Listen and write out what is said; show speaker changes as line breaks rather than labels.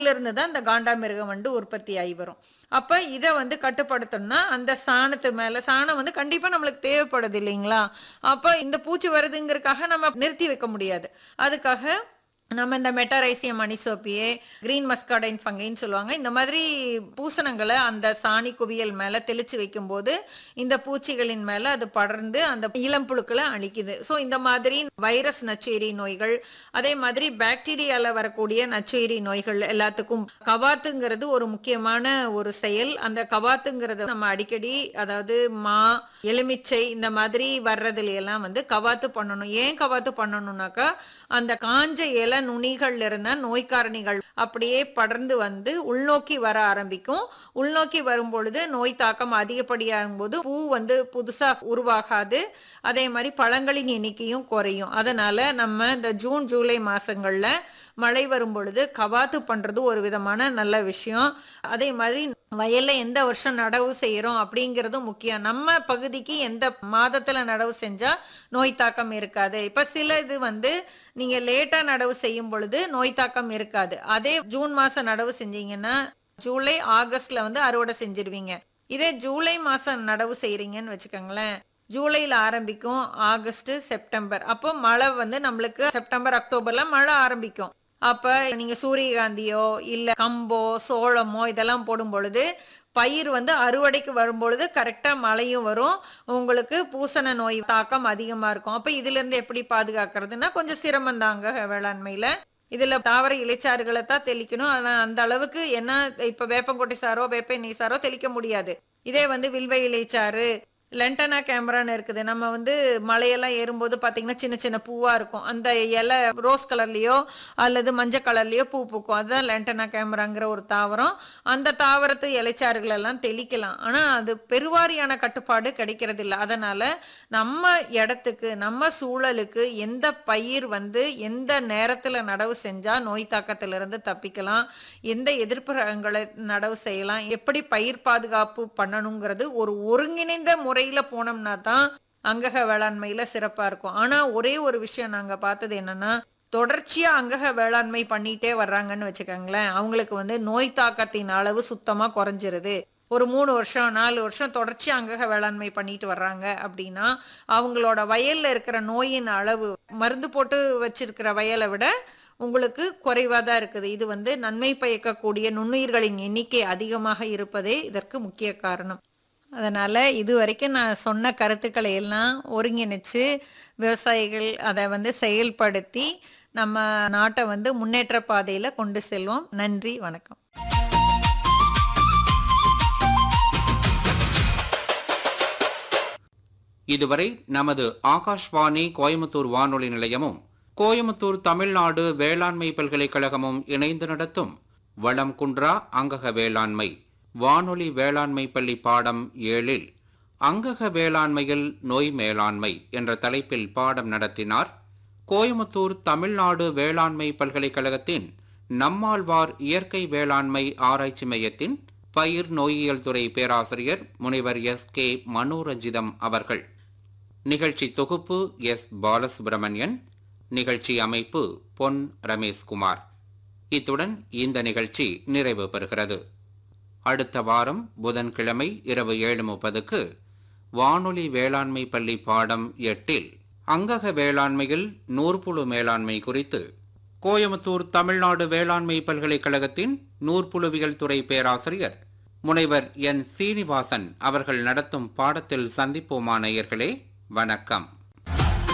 இருந்து தான் இந்த காண்டாமிருகம் வந்து உற்பத்தி ஆகி வரும் அப்ப இதை வந்து கட்டுப்படுத்தணும்னா அந்த சாணத்து மேல சாணம் வந்து கண்டிப்பா நம்மளுக்கு தேவைப்படுது இல்லைங்களா அப்ப இந்த பூச்சி வருதுங்கிறதுக்காக நம்ம நிறுத்தி வைக்க முடியாது அதுக்காக நம்ம இந்த மெட்டரைசியம் அனிசோப்பியே கிரீன் மஸ்காடைன் ஃபங்கைன்னு சொல்லுவாங்க இந்த மாதிரி பூசணங்களை அந்த சாணி குவியல் மேலே தெளித்து வைக்கும்போது இந்த பூச்சிகளின் மேலே அது படர்ந்து அந்த இளம் புழுக்களை அழிக்குது ஸோ இந்த மாதிரி வைரஸ் நச்சுயிரி நோய்கள் அதே மாதிரி பாக்டீரியால வரக்கூடிய நச்சுயிரி நோய்கள் எல்லாத்துக்கும் கவாத்துங்கிறது ஒரு முக்கியமான ஒரு செயல் அந்த கவாத்துங்கிறத நம்ம அடிக்கடி அதாவது மா எலுமிச்சை இந்த மாதிரி வர்றதுல எல்லாம் வந்து கவாத்து பண்ணணும் ஏன் கவாத்து பண்ணணும்னாக்கா அந்த காஞ்ச இலை நுனிகள்ல இருந்த நோய்க்காரணிகள் அப்படியே படர்ந்து வந்து உள்நோக்கி வர ஆரம்பிக்கும் உள்நோக்கி வரும் பொழுது நோய் தாக்கம் அதிகப்படியாகும் போது பூ வந்து புதுசா உருவாகாது அதே மாதிரி பழங்களின் எண்ணிக்கையும் குறையும் அதனால நம்ம இந்த ஜூன் ஜூலை மாசங்கள்ல மழை வரும் பொழுது கவாத்து பண்றது ஒரு விதமான நல்ல விஷயம் அதே மாதிரி வயல்ல எந்த வருஷம் நடவு செய்யறோம் அப்படிங்கறதும் முக்கியம் நம்ம பகுதிக்கு எந்த மாதத்துல நடவு செஞ்சா நோய் தாக்கம் இருக்காது இப்ப சில இது வந்து நீங்க லேட்டா நடவு செய்யும் பொழுது நோய் தாக்கம் இருக்காது அதே ஜூன் மாசம் நடவு செஞ்சீங்கன்னா ஜூலை ஆகஸ்ட்ல வந்து அறுவடை செஞ்சிருவீங்க இதே ஜூலை மாசம் நடவு செய்யறீங்கன்னு வச்சுக்கோங்களேன் ஜூலைல ஆரம்பிக்கும் ஆகஸ்ட் செப்டம்பர் அப்போ மழை வந்து நம்மளுக்கு செப்டம்பர் அக்டோபர்ல மழை ஆரம்பிக்கும் அப்ப நீங்க சூரியகாந்தியோ இல்ல கம்போ சோளமோ இதெல்லாம் போடும் பொழுது பயிர் வந்து அறுவடைக்கு வரும்பொழுது கரெக்டா மழையும் வரும் உங்களுக்கு பூசண நோய் தாக்கம் அதிகமா இருக்கும் அப்ப இதுல இருந்து எப்படி பாதுகாக்கிறதுனா கொஞ்சம் சிரமம் தாங்க வேளாண்மையில இதுல தாவர இலைச்சாறுகளை தான் தெளிக்கணும் ஆனா அந்த அளவுக்கு என்ன இப்ப வேப்பங்கொட்டை சாரோ வேப்ப எண்ணெய் சாரோ தெளிக்க முடியாது இதே வந்து வில்வ இலைச்சாறு லென்டனா கேமரான்னு இருக்குது நம்ம வந்து மலையெல்லாம் ஏறும்போது பார்த்தீங்கன்னா சின்ன சின்ன பூவாக இருக்கும் அந்த இலை ரோஸ் கலர்லேயோ அல்லது மஞ்சள் கலர்லேயோ பூ பூக்கும் அதுதான் லென்டனா கேமராங்கிற ஒரு தாவரம் அந்த தாவரத்து இலைச்சாறுகள் எல்லாம் தெளிக்கலாம் ஆனால் அது பெருவாரியான கட்டுப்பாடு கிடைக்கிறது இல்லை அதனால நம்ம இடத்துக்கு நம்ம சூழலுக்கு எந்த பயிர் வந்து எந்த நேரத்தில் நடவு செஞ்சால் நோய் தாக்கத்திலிருந்து தப்பிக்கலாம் எந்த எதிர்ப்பு ரகங்களை நடவு செய்யலாம் எப்படி பயிர் பாதுகாப்பு பண்ணணுங்கிறது ஒரு ஒருங்கிணைந்த முறையில் போனோம்னா தான் அங்கக வேளாண்மையில சிறப்பா இருக்கும் ஆனா ஒரே ஒரு விஷயம் நாங்க பார்த்தது என்னன்னா தொடர்ச்சியா அங்கக வேளாண்மை பண்ணிட்டே வர்றாங்கன்னு வச்சுக்கோங்களேன் அவங்களுக்கு வந்து நோய் தாக்கத்தின் அளவு சுத்தமா குறைஞ்சிருது ஒரு மூணு வருஷம் நாலு வருஷம் தொடர்ச்சி அங்கக வேளாண்மை பண்ணிட்டு வர்றாங்க அப்படின்னா அவங்களோட வயல்ல இருக்கிற நோயின் அளவு மருந்து போட்டு வச்சிருக்கிற வயலை விட உங்களுக்கு குறைவாக தான் இருக்குது இது வந்து நன்மை பயக்கக்கூடிய நுண்ணுயிர்களின் எண்ணிக்கை அதிகமாக இருப்பதே இதற்கு முக்கிய காரணம் அதனால இது வரைக்கும் நான் சொன்ன கருத்துக்களை எல்லாம் ஒருங்கிணைச்சு விவசாயிகள் அதை வந்து செயல்படுத்தி நம்ம நாட்டை வந்து முன்னேற்ற பாதையில கொண்டு செல்வோம் நன்றி வணக்கம்
இதுவரை நமது ஆகாஷ்வாணி கோயமுத்தூர் வானொலி நிலையமும் கோயமுத்தூர் தமிழ்நாடு வேளாண்மை பல்கலைக்கழகமும் இணைந்து நடத்தும் வளம் குன்றா அங்கக வேளாண்மை வானொலி வேளாண்மை பள்ளி பாடம் ஏழில் அங்கக வேளாண்மையில் நோய் மேலாண்மை என்ற தலைப்பில் பாடம் நடத்தினார் கோயமுத்தூர் தமிழ்நாடு வேளாண்மை பல்கலைக்கழகத்தின் நம்மாழ்வார் இயற்கை வேளாண்மை ஆராய்ச்சி மையத்தின் பயிர் நோயியல் துறை பேராசிரியர் முனைவர் எஸ் கே மனோரஞ்சிதம் அவர்கள் நிகழ்ச்சி தொகுப்பு எஸ் பாலசுப்பிரமணியன் நிகழ்ச்சி அமைப்பு பொன் ரமேஷ்குமார் இத்துடன் இந்த நிகழ்ச்சி நிறைவு பெறுகிறது அடுத்த வாரம் புதன்கிழமை இரவு ஏழு முப்பதுக்கு வானொலி வேளாண்மை பள்ளி பாடம் எட்டில் அங்கக வேளாண்மையில் நூற்புழு மேலாண்மை குறித்து கோயமுத்தூர் தமிழ்நாடு வேளாண்மை பல்கலைக்கழகத்தின் நூற்புழுவியல் துறை பேராசிரியர் முனைவர் என் சீனிவாசன் அவர்கள் நடத்தும் பாடத்தில் சந்திப்போமா நேயர்களே வணக்கம்